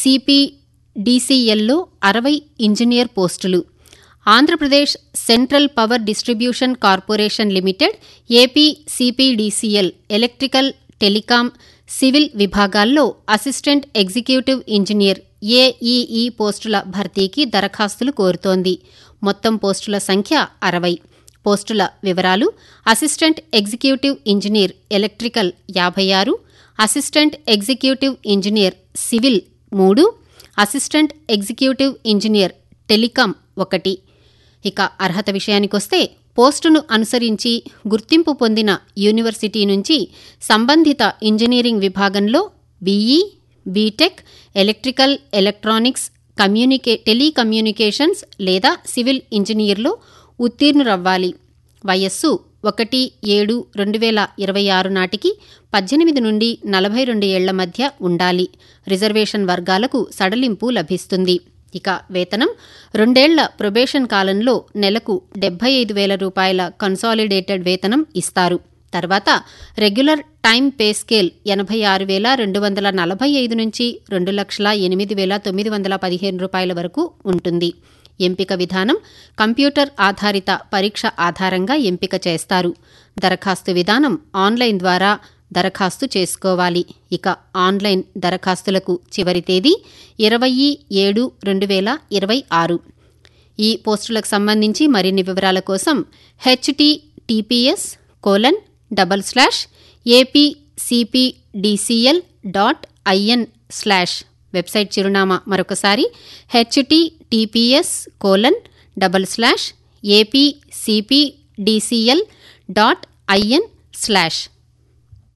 సిపిడిసిఎల్లో అరవై ఇంజనీర్ పోస్టులు Andhra Pradesh central power distribution corporation limited AP CPDCL electrical telecom civil విభాగాల్లో assistant executive engineer AEE పోస్టుల భర్తీకి దరఖాస్తులు కోరుతోంది మొత్తం పోస్టుల సంఖ్య అరవై పోస్టుల వివరాలు అసిస్టెంట్ ఎగ్జిక్యూటివ్ ఇంజనీర్ ఎలక్ట్రికల్ యాభై ఆరు అసిస్టెంట్ ఎగ్జిక్యూటివ్ ఇంజనీర్ సివిల్ మూడు అసిస్టెంట్ ఎగ్జిక్యూటివ్ ఇంజనీర్ టెలికాం ఒకటి ఇక అర్హత విషయానికొస్తే పోస్టును అనుసరించి గుర్తింపు పొందిన యూనివర్సిటీ నుంచి సంబంధిత ఇంజనీరింగ్ విభాగంలో బీఈ బీటెక్ ఎలక్ట్రికల్ ఎలక్ట్రానిక్స్ కమ్యూనికే టెలికమ్యూనికేషన్స్ లేదా సివిల్ ఇంజనీర్లో ఉత్తీర్ణురవ్వాలి వయస్సు ఒకటి ఏడు రెండు వేల ఇరవై ఆరు నాటికి పద్దెనిమిది నుండి నలభై రెండు ఏళ్ల మధ్య ఉండాలి రిజర్వేషన్ వర్గాలకు సడలింపు లభిస్తుంది ఇక వేతనం రెండేళ్ల ప్రొబేషన్ కాలంలో నెలకు డెబ్బై ఐదు వేల రూపాయల కన్సాలిడేటెడ్ వేతనం ఇస్తారు తర్వాత రెగ్యులర్ టైం పే స్కేల్ ఎనభై ఆరు వేల రెండు వందల నలభై ఐదు నుంచి రెండు లక్షల ఎనిమిది వేల తొమ్మిది వందల పదిహేను రూపాయల వరకు ఉంటుంది ఎంపిక విధానం కంప్యూటర్ ఆధారిత పరీక్ష ఆధారంగా ఎంపిక చేస్తారు దరఖాస్తు విధానం ఆన్లైన్ ద్వారా దరఖాస్తు చేసుకోవాలి ఇక ఆన్లైన్ దరఖాస్తులకు చివరి తేదీ ఇరవై ఏడు రెండు వేల ఇరవై ఆరు ఈ పోస్టులకు సంబంధించి మరిన్ని వివరాల కోసం HTTPS colon double slash APCPDCL dot IN slash website చిరునామా మరొకసారి HTTPS colon double slash APCPDCL dot IN slash